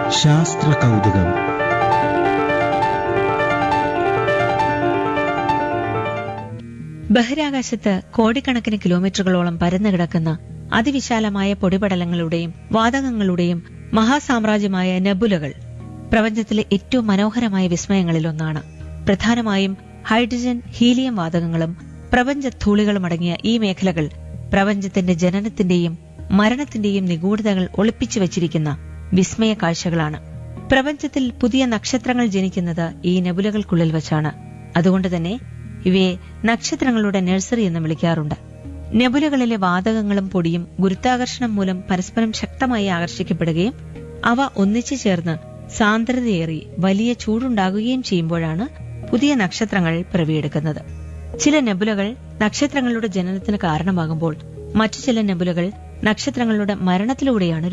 ശാസ്ത്ര കൗതുകം ബഹിരാകാശത്ത് കോടിക്കണക്കിന് കിലോമീറ്ററുകളോളം പരന്നു കിടക്കുന്ന അതിവിശാലമായ പൊടിപടലങ്ങളുടെയും വാതകങ്ങളുടെയും മഹാസാമ്രാജ്യമായ നെബുലകൾ പ്രപഞ്ചത്തിലെ ഏറ്റവും മനോഹരമായ വിസ്മയങ്ങളിലൊന്നാണ് പ്രധാനമായും ഹൈഡ്രജൻ ഹീലിയം വാതകങ്ങളും പ്രപഞ്ച ധൂളികളും അടങ്ങിയ ഈ മേഖലകൾ പ്രപഞ്ചത്തിന്റെ ജനനത്തിന്റെയും മരണത്തിന്റെയും നിഗൂഢതകൾ ഒളിപ്പിച്ചു വച്ചിരിക്കുന്ന വിസ്മയ കാഴ്ചകളാണ് പ്രപഞ്ചത്തിൽ പുതിയ നക്ഷത്രങ്ങൾ ജനിക്കുന്നത് ഈ നെബുലകൾക്കുള്ളിൽ വച്ചാണ് അതുകൊണ്ട് തന്നെ ഇവയെ നക്ഷത്രങ്ങളുടെ നഴ്സറി എന്ന് വിളിക്കാറുണ്ട് നെബുലകളിലെ വാതകങ്ങളും പൊടിയും ഗുരുത്വാകർഷണം മൂലം പരസ്പരം ശക്തമായി ആകർഷിക്കപ്പെടുകയും അവ ഒന്നിച്ചു ചേർന്ന് സാന്ദ്രതയേറി വലിയ ചൂടുണ്ടാകുകയും ചെയ്യുമ്പോഴാണ് പുതിയ നക്ഷത്രങ്ങൾ പിറവിയെടുക്കുന്നത് ചില നെബുലകൾ നക്ഷത്രങ്ങളുടെ ജനനത്തിന് കാരണമാകുമ്പോൾ മറ്റു ചില നെബുലകൾ നക്ഷത്രങ്ങളുടെ മരണത്തിലൂടെയാണ്